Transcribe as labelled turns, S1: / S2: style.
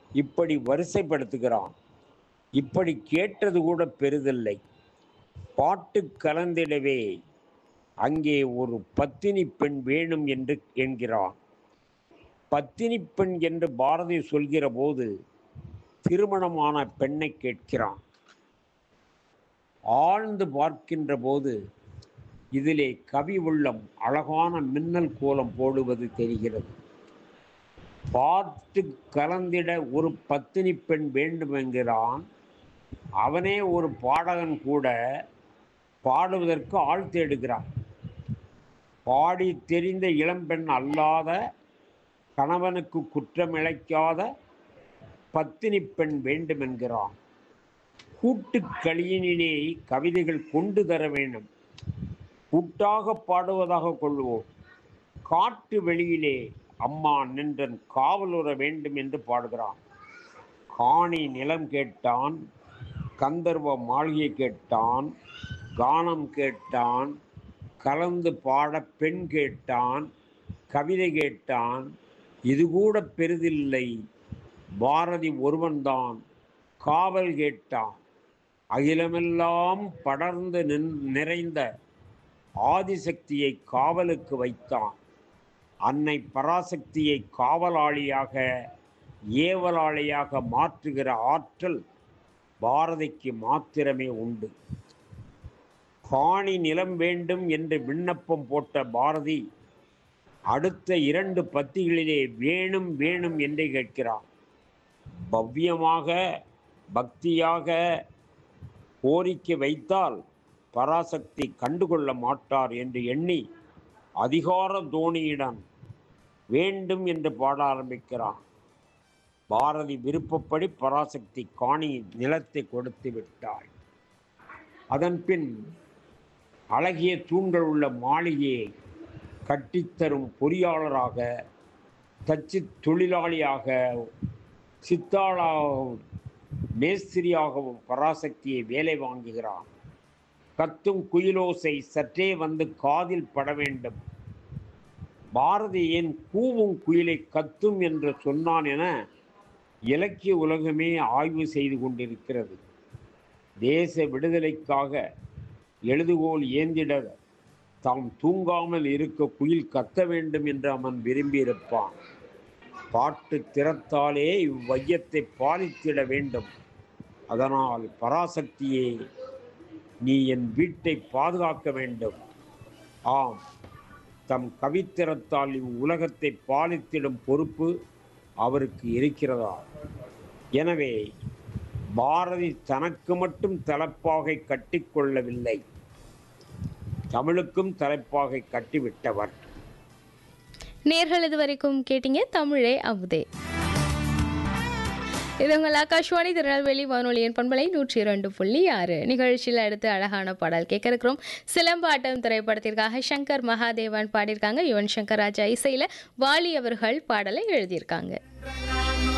S1: இப்படி வரிசைப்படுத்துகிறான் இப்படி கேட்டது கூட பெரிதில்லை பாட்டு கலந்திடவே அங்கே ஒரு பத்தினி பெண் வேணும் என்று என்கிறான் பத்தினி பெண் என்று பாரதி சொல்கிற போது திருமணமான பெண்ணை கேட்கிறான் ஆழ்ந்து பார்க்கின்ற போது இதிலே கவி உள்ளம் அழகான மின்னல் கோலம் போடுவது தெரிகிறது பாட்டு கலந்திட ஒரு பத்தினி பெண் வேண்டும் என்கிறான் அவனே ஒரு பாடகன் கூட பாடுவதற்கு ஆள் தேடுகிறான் பாடி தெரிந்த இளம்பெண் அல்லாத கணவனுக்கு குற்றம் இழைக்காத பத்தினி பெண் வேண்டும் என்கிறான் கூட்டு களியினிலே கவிதைகள் கொண்டு தர வேண்டும் கூட்டாக பாடுவதாக கொள்வோம் காட்டு வெளியிலே அம்மா நின்றன் காவலுற வேண்டும் என்று பாடுகிறான் காணி நிலம் கேட்டான் கந்தர்வ மாளிகை கேட்டான் கானம் கேட்டான் கலந்து பாட பெண் கேட்டான் கவிதை கேட்டான் இது கூட பெரிதில்லை பாரதி ஒருவன்தான் காவல் கேட்டான் அகிலமெல்லாம் படர்ந்து நின் நிறைந்த ஆதிசக்தியை காவலுக்கு வைத்தான் அன்னை பராசக்தியை காவலாளியாக ஏவலாளியாக மாற்றுகிற ஆற்றல் பாரதிக்கு மாத்திரமே உண்டு காணி நிலம் வேண்டும் என்று விண்ணப்பம் போட்ட பாரதி அடுத்த இரண்டு பத்திகளிலே வேணும் வேணும் என்று கேட்கிறான் பவ்யமாக பக்தியாக கோரிக்கை வைத்தால் பராசக்தி கண்டுகொள்ள மாட்டார் என்று எண்ணி அதிகார தோணியிடம் வேண்டும் என்று பாட ஆரம்பிக்கிறான் பாரதி விருப்பப்படி பராசக்தி காணி நிலத்தை கொடுத்து விட்டாள் அதன் பின் அழகிய தூண்கள் உள்ள மாளிகையை கட்டித்தரும் பொறியாளராக தச்சு தொழிலாளியாக சித்தாளாகவும் மேஸ்திரியாகவும் பராசக்தியை வேலை வாங்குகிறான் கத்தும் குயிலோசை சற்றே வந்து காதில் பட வேண்டும் பாரதி ஏன் கூவும் குயிலை கத்தும் என்று சொன்னான் என இலக்கிய உலகமே ஆய்வு செய்து கொண்டிருக்கிறது தேச விடுதலைக்காக எழுதுகோல் ஏந்திட தாம் தூங்காமல் இருக்க குயில் கத்த வேண்டும் என்று அவன் விரும்பியிருப்பான் பாட்டு திறத்தாலே இவ்வையத்தை பாலித்திட வேண்டும் அதனால் பராசக்தியே நீ என் வீட்டை பாதுகாக்க வேண்டும் ஆம் தம் கவித்திறத்தால் இவ்வுலகத்தை பாலித்திடும் பொறுப்பு அவருக்கு இருக்கிறதா எனவே பாரதி தனக்கு மட்டும் தலைப்பாகை கட்டிக்கொள்ளவில்லை தமிழுக்கும் தலைப்பாகை கட்டிவிட்டவர்
S2: நேர்கள் இது வரைக்கும் கேட்டீங்க தமிழே அமுதே இது உங்கள் ஆகாஷ்வாணி திருநெல்வேலி வானொலியின் பண்பலை நூற்றி இரண்டு புள்ளி ஆறு நிகழ்ச்சியில் அடுத்து அழகான பாடல் கேட்க இருக்கிறோம் சிலம்பாட்டம் திரைப்படத்திற்காக சங்கர் மகாதேவன் பாடியிருக்காங்க யுவன் சங்கர் ராஜா இசையில் வாலி அவர்கள் பாடலை எழுதியிருக்காங்க